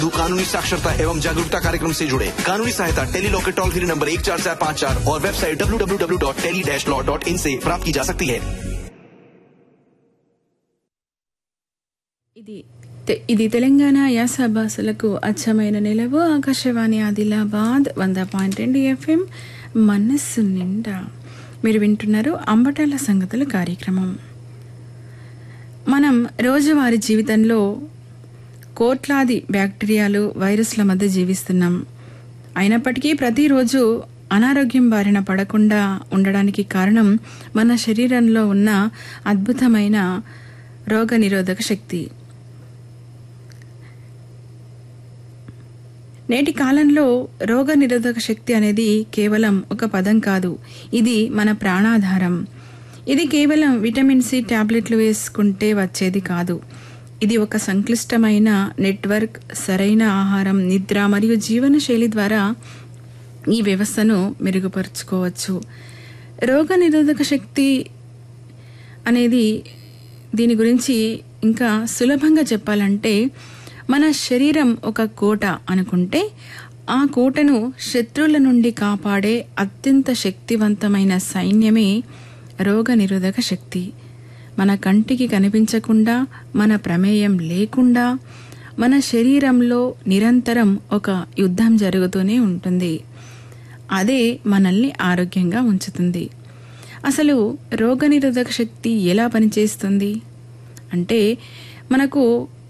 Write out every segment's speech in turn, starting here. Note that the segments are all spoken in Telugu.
कानूनी साक्षरता एवं जागरूकता कार्यक्रम से जुड़े कानूनी सहायता टेली लॉ के टोल फ्री नंबर एक चार चार पाँच चार और website W W W dot tele dash law dot in से प्राप्त की जा सकती है ఇది తె- ఇది తెలంగాణ యాస భాషలకు అచ్చమైన నిలవు ఆకాశవాణి ఆదిలాబాద్ వంద పాయింట్ రెండు ఎఫ్ఎం మనస్సు నిండా మీరు వింటున్నారు అంబటాల సంగతుల కార్యక్రమం మనం రోజువారీ జీవితంలో కోట్లాది బ్యాక్టీరియాలు వైరస్ల మధ్య జీవిస్తున్నాం అయినప్పటికీ ప్రతిరోజు అనారోగ్యం బారిన పడకుండా ఉండడానికి కారణం మన శరీరంలో ఉన్న అద్భుతమైన రోగ నిరోధక శక్తి నేటి కాలంలో రోగ నిరోధక శక్తి అనేది కేవలం ఒక పదం కాదు ఇది మన ప్రాణాధారం ఇది కేవలం విటమిన్ సి టాబ్లెట్లు వేసుకుంటే వచ్చేది కాదు ఇది ఒక సంక్లిష్టమైన నెట్వర్క్ సరైన ఆహారం నిద్ర మరియు జీవనశైలి ద్వారా ఈ వ్యవస్థను మెరుగుపరుచుకోవచ్చు రోగ నిరోధక శక్తి అనేది దీని గురించి ఇంకా సులభంగా చెప్పాలంటే మన శరీరం ఒక కోట అనుకుంటే ఆ కోటను శత్రువుల నుండి కాపాడే అత్యంత శక్తివంతమైన సైన్యమే రోగ నిరోధక శక్తి మన కంటికి కనిపించకుండా మన ప్రమేయం లేకుండా మన శరీరంలో నిరంతరం ఒక యుద్ధం జరుగుతూనే ఉంటుంది అదే మనల్ని ఆరోగ్యంగా ఉంచుతుంది అసలు రోగనిరోధక శక్తి ఎలా పనిచేస్తుంది అంటే మనకు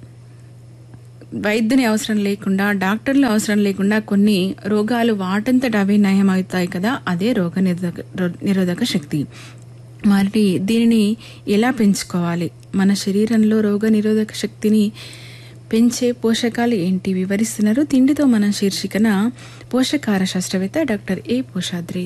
వైద్యుని అవసరం లేకుండా డాక్టర్లు అవసరం లేకుండా కొన్ని రోగాలు వాటంతట అవే నయం అవుతాయి కదా అదే రోగ నిరోధక రో- నిరోధక శక్తి మరి దీనిని ఎలా పెంచుకోవాలి మన శరీరంలో రోగ నిరోధక శక్తిని పెంచే పోషకాలు ఏంటి వివరిస్తున్నారు తిండితో మన శీర్షికన పోషకాహార శాస్త్రవేత్త డాక్టర్ ఏ పోషాద్రి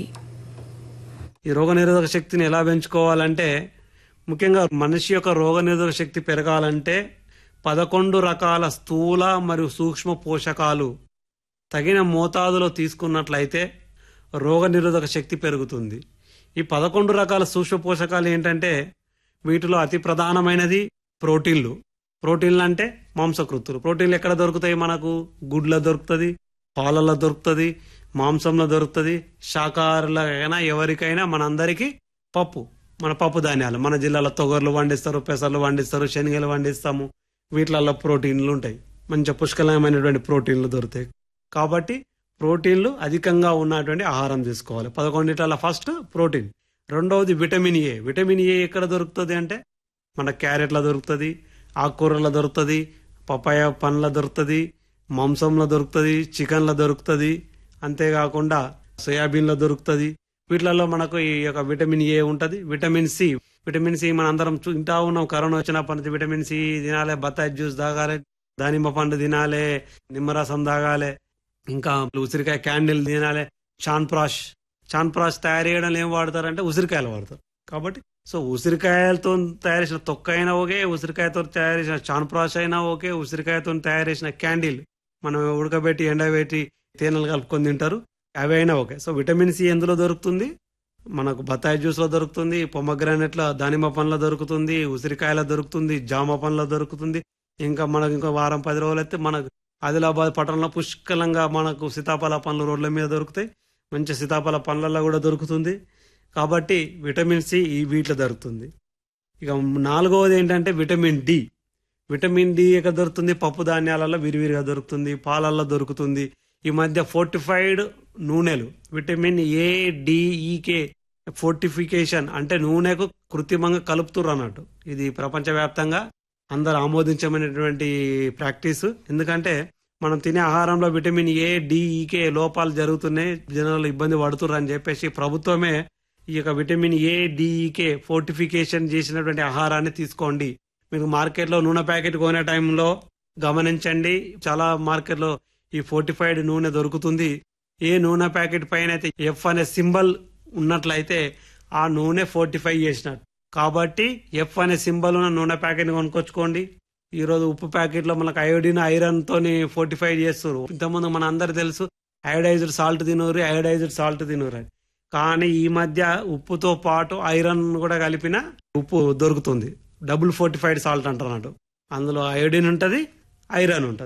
ఈ రోగనిరోధక శక్తిని ఎలా పెంచుకోవాలంటే ముఖ్యంగా మనిషి యొక్క రోగనిరోధక శక్తి పెరగాలంటే పదకొండు రకాల స్థూల మరియు సూక్ష్మ పోషకాలు తగిన మోతాదులో తీసుకున్నట్లయితే రోగనిరోధక శక్తి పెరుగుతుంది ఈ పదకొండు రకాల సూక్ష్మ పోషకాలు ఏంటంటే వీటిలో అతి ప్రధానమైనది ప్రోటీన్లు ప్రోటీన్లు అంటే మాంసకృత్తులు ప్రోటీన్లు ఎక్కడ దొరుకుతాయి మనకు గుడ్ల దొరుకుతుంది పాలల్లో దొరుకుతుంది మాంసంలో దొరుకుతుంది శాకాహారులైనా ఎవరికైనా మనందరికీ పప్పు మన పప్పు ధాన్యాలు మన జిల్లాలో తొగర్లు పండిస్తారు పెసర్లు పండిస్తారు శనగలు పండిస్తాము వీటిలలో ప్రోటీన్లు ఉంటాయి మంచి పుష్కలమైనటువంటి ప్రోటీన్లు దొరుకుతాయి కాబట్టి ప్రోటీన్లు అధికంగా ఉన్నటువంటి ఆహారం తీసుకోవాలి పదకొండిట్ల ఫస్ట్ ప్రోటీన్ రెండవది విటమిన్ ఏ విటమిన్ ఏ ఎక్కడ దొరుకుతుంది అంటే మన క్యారెట్లో దొరుకుతుంది ఆకుకూరలో దొరుకుతుంది పపాయ పండ్ల దొరుకుతుంది మాంసంలో దొరుకుతుంది చికెన్లో దొరుకుతుంది అంతేకాకుండా సోయాబీన్లో దొరుకుతుంది వీటిలలో మనకు ఈ యొక్క విటమిన్ ఏ ఉంటది విటమిన్ సి విటమిన్ సి మన అందరం చూ- తింటా ఉన్నాం కరోనా వచ్చినప్పటి నుంచి విటమిన్ సి తినాలి బత్తాయి జ్యూస్ తాగాలి దానిమ్మ పండు తినాలి నిమ్మరసం తాగాలి ఇంకా ఉసిరికాయ క్యాండిల్ తినాలి చాన్ ప్రాష్ చాన్ ప్రాష్ తయారు చేయడంలో ఏం వాడతారంటే ఉసిరికాయలు వాడతారు కాబట్టి సో ఉసిరికాయలతో తయారు చేసిన తొక్క అయినా ఓకే ఉసిరికాయతో తయారు చేసిన చాన్ ప్రాష్ అయినా ఓకే ఉసిరికాయతో తయారు చేసిన క్యాండిల్ మనం ఉడకబెట్టి ఎండబెట్టి తేనెలు కలుపుకొని తింటారు అవి అయినా ఓకే సో విటమిన్ సి ఎందులో దొరుకుతుంది మనకు బత్తాయి జ్యూస్ లో దొరుకుతుంది పొమ్మగ్రానెట్ల దానిమ్మ పండ్ల దొరుకుతుంది ఉసిరికాయల దొరుకుతుంది జామ పండ్ల దొరుకుతుంది ఇంకా మనకు ఇంకో వారం పది రోజులు అయితే మనకు ఆదిలాబాద్ పట్టణంలో పుష్కలంగా మనకు సీతాఫల పండ్లు రోడ్ల మీద దొరుకుతాయి మంచి సీతాఫల పండ్లలో కూడా దొరుకుతుంది కాబట్టి విటమిన్ సి ఈ వీటిలో దొరుకుతుంది ఇక నాలుగవది ఏంటంటే విటమిన్ డి విటమిన్ డి ఎక్కడ దొరుకుతుంది పప్పు ధాన్యాలలో విరివిరిగా దొరుకుతుంది పాలల్లో దొరుకుతుంది ఈ మధ్య ఫోర్టిఫైడ్ నూనెలు విటమిన్ ఏ డిఈకే ఫోర్టిఫికేషన్ అంటే నూనెకు కృత్రిమంగా కలుపుతుర్రు అన్నట్టు ఇది ప్రపంచవ్యాప్తంగా అందరు ఆమోదించమైనటువంటి ప్రాక్టీస్ ఎందుకంటే మనం తినే ఆహారంలో విటమిన్ ఏ డిఈకే లోపాలు జరుగుతున్నాయి జనాలు ఇబ్బంది పడుతుర్రు అని చెప్పేసి ప్రభుత్వమే ఈ యొక్క విటమిన్ ఏ డిఈకే ఫోర్టిఫికేషన్ చేసినటువంటి ఆహారాన్ని తీసుకోండి మీకు మార్కెట్లో నూనె ప్యాకెట్ కొనే టైంలో గమనించండి చాలా మార్కెట్లో ఈ ఫోర్టిఫైడ్ నూనె దొరుకుతుంది ఏ నూనె ప్యాకెట్ పైన అయితే ఎఫ్ అనే సింబల్ ఉన్నట్లయితే ఆ నూనె ఫోర్టిఫై చేసినట్టు కాబట్టి ఎఫ్ అనే సింబల్ ఉన్న నూనె ప్యాకెట్ కొనుక్కొచ్చుకోండి ఈ రోజు ఉప్పు ప్యాకెట్ లో మనకు అయోడిన్ ఐరన్ తోని ఫోర్టిఫై చేస్తారు ఇంతకుముందు మన అందరు తెలుసు అయోడైజ్డ్ సాల్ట్ తినూరు అయోడైజ్డ్ సాల్ట్ తినూరు అని కానీ ఈ మధ్య ఉప్పుతో పాటు ఐరన్ కూడా కలిపిన ఉప్పు దొరుకుతుంది డబుల్ ఫోర్టిఫైడ్ సాల్ట్ అంటున్నట్టు అందులో అయోడిన్ ఉంటది ఐరన్ ఉంటది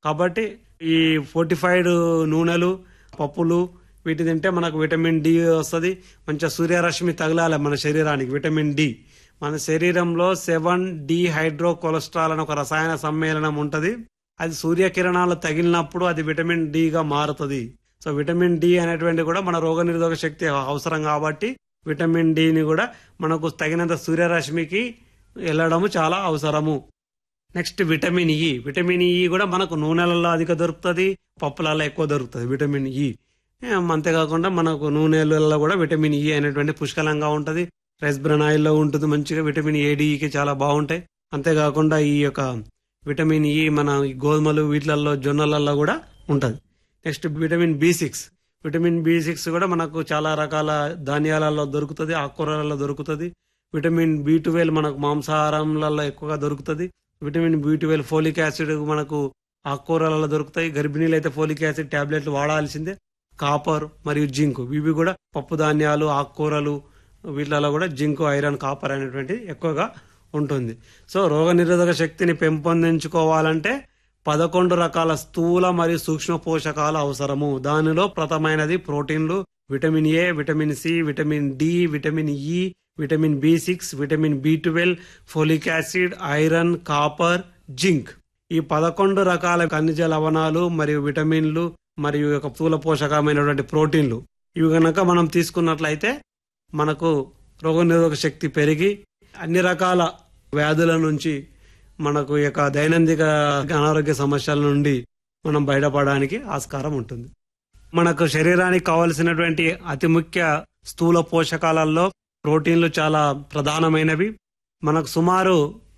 కాబట్టి ఈ ఫోర్టిఫైడ్ నూనెలు పప్పులు వీటి తింటే మనకు విటమిన్ డి వస్తుంది మంచిగా సూర్యరశ్మి తగలాలి మన శరీరానికి విటమిన్ డి మన శరీరంలో సెవెన్ డి హైడ్రో కొలెస్ట్రాల్ అని ఒక రసాయన సమ్మేళనం ఉంటది అది సూర్యకిరణాలు తగిలినప్పుడు అది విటమిన్ డి గా మారుతుంది సో విటమిన్ డి అనేటువంటి కూడా మన రోగ నిరోధక శక్తి అవసరం కాబట్టి విటమిన్ డిని కూడా మనకు తగినంత సూర్యరశ్మికి వెళ్ళడము చాలా అవసరము next vitamin E vitamin E కూడా మనకు నూనెలలో అధిక దొరుకుతుంది పప్పులలో ఎక్కువ దొరుకుతుంది విటమిన్ ఇ ఏం, అంతేకాకుండా మనకు నూనెలలో కూడా విటమిన్ ఇ అనేటువంటి పుష్కలంగా ఉంటుంది రెస్బ్రన్ ఆయిల్లో ఉంటుంది మంచిగా విటమిన్ ఏడికి చాలా బాగుంటాయి అంతేకాకుండా ఈ యొక్క విటమిన్ ఇ మన ఈ గోధుమలు వీటిలలో జొన్నలలో కూడా ఉంటుంది next vitamin B six vitamin B six కూడా మనకు చాలా రకాల ధాన్యాలలో దొరుకుతుంది ఆకుకూరలలో దొరుకుతుంది విటమిన్ బి ట్వెల్వ్ మనకు మాంసాహారంలలో ఎక్కువగా దొరుకుతుంది vitamin B twelve folic acid మనకు ఆకుకూరలలో దొరుకుతాయి గర్భిణీలు అయితే ఫోలిక్ యాసిడ్ టాబ్లెట్లు వాడాల్సిందే కాపర్ మరియు జింక్ ఇవి కూడా పప్పు ధాన్యాలు ఆకుకూరలు వీటిలలో కూడా జింక్ ఐరన్ కాపర్ అనేటువంటి ఎక్కువగా ఉంటుంది సో రోగ నిరోధక శక్తిని పెంపొందించుకోవాలంటే పదకొండు రకాల స్థూల మరియు సూక్ష్మ పోషకాలు అవసరము దానిలో ప్రథమైనది ప్రోటీన్లు vitamin A vitamin C vitamin D vitamin E vitamin B six vitamin B twelve folic acid iron copper zinc ఈ పదకొండు రకాల ఖనిజ లవణాలు మరియు విటమిన్లు మరియు యొక్క స్థూల పోషకమైనటువంటి ప్రోటీన్లు ఇవి గనక మనం తీసుకున్నట్లయితే మనకు రోగనిరోధక శక్తి పెరిగి అన్ని రకాల వ్యాధుల నుంచి మనకు ఈ యొక్క దైనందిక అనారోగ్య సమస్యల నుండి మనం బయటపడడానికి ఆస్కారం ఉంటుంది మనకు శరీరానికి కావలసినటువంటి అతి ముఖ్య స్థూల పోషకాలలో ప్రోటీన్లు చాలా ప్రధానమైనవి మనకు సుమారు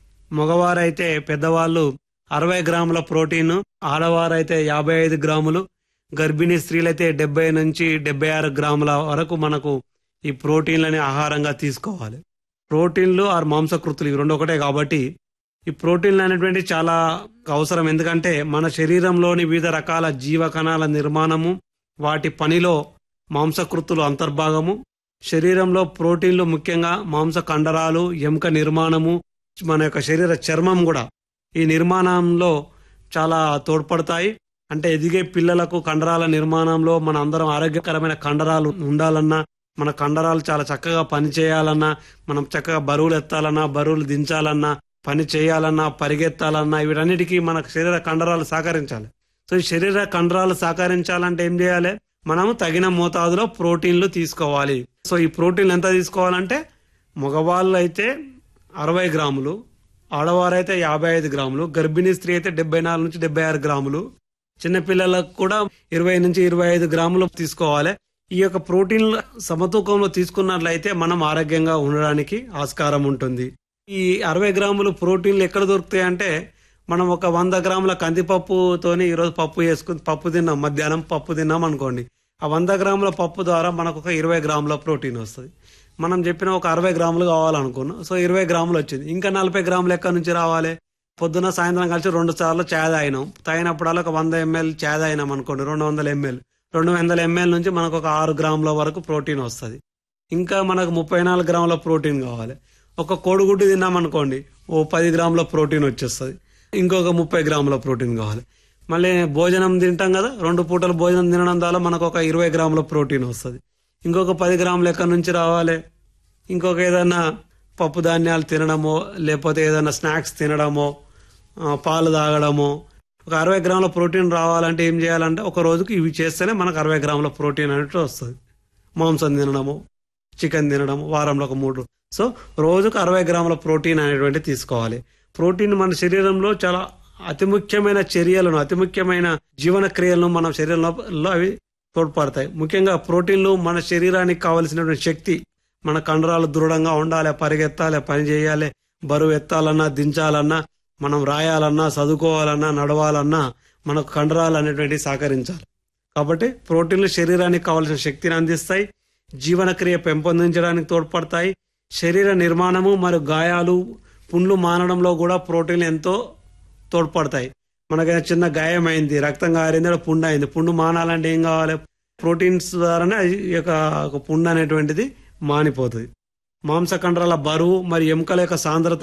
మగవారైతే పెద్దవాళ్ళు అరవై గ్రాముల ప్రోటీన్ ఆడవారైతే యాభై ఐదు గ్రాములు గర్భిణీ స్త్రీలైతే డెబ్బై నుంచి డెబ్బై ఆరు గ్రాముల వరకు మనకు ఈ ప్రోటీన్లని ఆహారంగా తీసుకోవాలి ప్రోటీన్లు ఆర్ మాంసకృతులు ఇవి రెండు ఒకటే కాబట్టి ఈ ప్రోటీన్లు అనేటువంటి చాలా అవసరం ఎందుకంటే మన శరీరంలోని వివిధ రకాల జీవ కణాల నిర్మాణము వాటి పనిలో మాంసకృతులు అంతర్భాగము శరీరంలో ప్రోటీన్లు ముఖ్యంగా మాంస కండరాలు ఎముక నిర్మాణము మన యొక్క శరీర చర్మం కూడా ఈ నిర్మాణంలో చాలా తోడ్పడతాయి అంటే ఎదిగే పిల్లలకు కండరాల నిర్మాణంలో మన అందరం ఆరోగ్యకరమైన కండరాలు ఉండాలన్నా మన కండరాలు చాలా చక్కగా పని చేయాలన్నా మనం చక్కగా బరువులు ఎత్తాలన్నా బరువులు దించాలన్నా పని చేయాలన్నా పరిగెత్తాలన్నా వీటన్నిటికీ మన శరీర కండరాలు సహకరించాలి సో ఈ శరీర కండరాలు సహకరించాలంటే ఏం చేయాలి మనము తగిన మోతాదులో ప్రోటీన్లు తీసుకోవాలి సో ఈ ప్రోటీన్లు ఎంత తీసుకోవాలంటే మగవాళ్ళు అయితే అరవై గ్రాములు ఆడవారైతే యాభై ఐదు గ్రాములు గర్భిణీ స్త్రీ అయితే డెబ్బై నాలుగు నుంచి డెబ్బై ఆరు గ్రాములు చిన్నపిల్లలకు కూడా ఇరవై నుంచి ఇరవై ఐదు గ్రాములు తీసుకోవాలి ఈ యొక్క ప్రోటీన్ సమతూకంలో తీసుకున్నట్లయితే మనం ఆరోగ్యంగా ఉండడానికి ఆస్కారం ఉంటుంది ఈ అరవై గ్రాములు ప్రోటీన్లు ఎక్కడ దొరుకుతాయి అంటే మనం ఒక వంద గ్రాముల కందిపప్పుతోని ఈరోజు పప్పు వేసుకుని పప్పు తిన్నాం మధ్యాహ్నం పప్పు తిన్నాం అనుకోండి ఆ వంద గ్రాముల పప్పు ద్వారా మనకు ఒక ఇరవై గ్రాముల ప్రోటీన్ వస్తుంది మనం చెప్పిన ఒక అరవై గ్రాములు కావాలనుకున్నాం సో ఇరవై గ్రాములు వచ్చింది ఇంకా నలభై గ్రాములు ఎక్కడి నుంచి రావాలి పొద్దున సాయంత్రం కలిసి రెండు సార్లు చాయ్ తాగినాం తాగినప్పుడల్లా ఒక వంద ఎంఎల్ చాయ్ తాగినాం అనుకోండి రెండు వందల ఎంఎల్ రెండు వందల ఎంఎల్ నుంచి మనకు ఒక ఆరు గ్రాముల వరకు ప్రోటీన్ వస్తుంది ఇంకా మనకు ముప్పై నాలుగు గ్రాముల ప్రోటీన్ కావాలి ఒక కోడిగుడ్డు తిన్నాం అనుకోండి ఓ పది గ్రాముల ప్రోటీన్ వచ్చేస్తుంది ఇంకొక ముప్పై గ్రాముల ప్రోటీన్ కావాలి మళ్ళీ భోజనం తింటాం కదా రెండు పూటలు భోజనం తినడం ద్వారా మనకు ఒక ఇరవై గ్రాముల ప్రోటీన్ వస్తుంది ఇంకొక పది గ్రాములు ఎక్కడి నుంచి రావాలి ఇంకొక ఏదైనా పప్పు ధాన్యాలు తినడమో లేకపోతే ఏదైనా స్నాక్స్ తినడమో ఆ, పాలు తాగడమో ఒక అరవై గ్రాముల ప్రోటీన్ రావాలంటే ఏం చేయాలంటే ఒక రోజుకి ఇవి చేస్తేనే మనకు అరవై గ్రాముల ప్రోటీన్ అనేవి వస్తుంది మాంసం తినడము చికెన్ తినడము వారంలో ఒక మూడు సో రోజుకు అరవై గ్రాముల ప్రోటీన్ అనేటువంటి తీసుకోవాలి ప్రోటీన్ మన శరీరంలో చాలా అతి ముఖ్యమైన చర్యలను అతి ముఖ్యమైన జీవన క్రియలను మన శరీరంలో అవి తోడ్పడతాయి ముఖ్యంగా ప్రోటీన్లు మన శరీరానికి కావలసినటువంటి శక్తి మన కండరాలు దృఢంగా ఉండాలి పరిగెత్తాలి పని చేయాలి బరువు ఎత్తాలన్నా దించాలన్నా మనం రాయాలన్నా చదువుకోవాలన్నా నడవాలన్నా మనకు కండరాలు అనేటువంటి సహకరించాలి కాబట్టి ప్రోటీన్లు శరీరానికి కావలసిన శక్తిని అందిస్తాయి జీవనక్రియ పెంపొందించడానికి తోడ్పడతాయి శరీర నిర్మాణము మరియు గాయాలు పుండ్లు మానడంలో కూడా ప్రోటీన్లు ఎంతో తోడ్పడతాయి మనకి చిన్న గాయం అయింది రక్తం గారింది అక్కడ పుండు అయింది పుండు మానాలంటే ఏం కావాలి ప్రోటీన్స్ ద్వారానే ఈ యొక్క ఒక పుండు అనేటువంటిది మానిపోతుంది మాంస కండరాల బరువు మరియు ఎముకల యొక్క సాంద్రత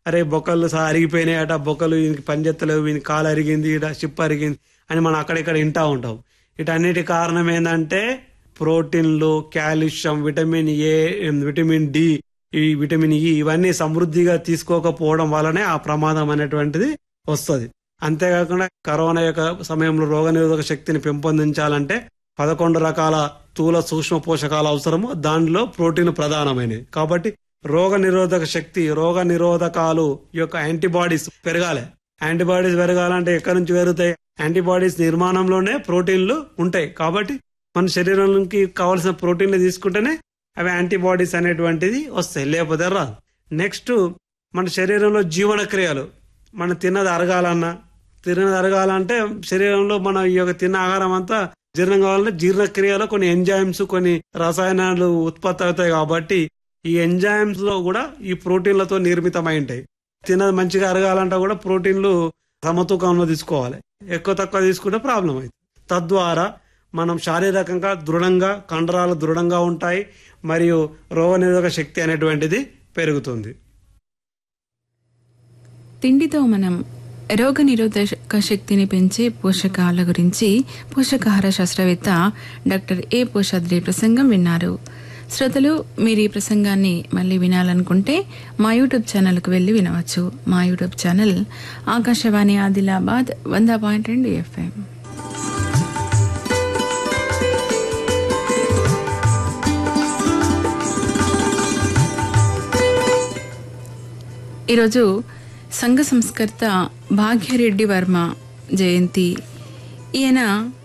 అరే బొక్కలు సా అరిగిపోయినాయట బొక్కలు వీనికి పనిచేత్తలేవు వీని కాలు అరిగింది ఈడ షిప్ అరిగింది అని మనం అక్కడిక్కడ వింటా ఉంటాం వీటన్నిటి కారణం ఏంటంటే ప్రోటీన్లు calcium vitamin A vitamin D ఈ విటమిన్ ఇ ఇవన్నీ సమృద్ధిగా తీసుకోకపోవడం వల్లనే ఆ ప్రమాదం అనేటువంటిది వస్తుంది అంతేకాకుండా కరోనా యొక్క సమయంలో రోగనిరోధక శక్తిని పెంపొందించాలంటే పదకొండు రకాల స్థూల సూక్ష్మ పోషకాలు అవసరము దానిలో ప్రోటీన్ ప్రధానమైనవి కాబట్టి రోగ నిరోధక శక్తి రోగ నిరోధకాలు ఈ యొక్క యాంటీబాడీస్ పెరగాలి యాంటీబాడీస్ పెరగాలంటే ఎక్కడి నుంచి పెరుగుతాయి యాంటీబాడీస్ నిర్మాణంలోనే ప్రోటీన్లు ఉంటాయి కాబట్టి మన శరీరంకి కావలసిన ప్రోటీన్లు తీసుకుంటేనే అవి యాంటీబాడీస్ అనేటువంటిది వస్తాయి లేకపోతే రాదు నెక్స్ట్ మన శరీరంలో జీవన క్రియలు మనం తిన్నది అరగాలన్నా తిన్నది అరగాలంటే శరీరంలో మన ఈ యొక్క తిన్న ఆహారం అంతా జీర్ణం కావాలంటే జీర్ణక్రియలో కొన్ని ఎంజైమ్స్ కొన్ని రసాయనాలు ఉత్పత్తి అవుతాయి కాబట్టి ఈ ఎంజైమ్స్ లో కూడా ఈ ప్రోటీన్లతో నిర్మితమై ఉంటాయి తిన్నది మంచిగా అరగాలంటే కూడా ప్రోటీన్లు సమతూకంలో తీసుకోవాలి ఎక్కువ తక్కువ తీసుకుంటే ప్రాబ్లం అవుతుంది తద్వారా మనం శారీరకంగా దృఢంగా కండరాలు దృఢంగా ఉంటాయి మరియు రోగనిరోధక శక్తి అనేటువంటిది పెరుగుతుంది తిండితో మనం రోగ నిరోధక శక్తిని పెంచే పోషకాల గురించి పోషకాహార శాస్త్రవేత్త డాక్టర్ ఏ పోషాద్రి ప్రసంగం విన్నారు శ్రోతలు మీరు ఈ ప్రసంగాన్ని మళ్ళీ వినాలనుకుంటే మా యూట్యూబ్ ఛానల్కు వెళ్ళి వినవచ్చు మా యూట్యూబ్ ఛానల్ ఆకాశవాణి ఆదిలాబాద్ వంద పాయింట్ రెండు ఎఫ్ఎం ఈరోజు సంఘ సంస్కర్త భాగ్యరెడ్డి వర్మ జయంతి ఈయన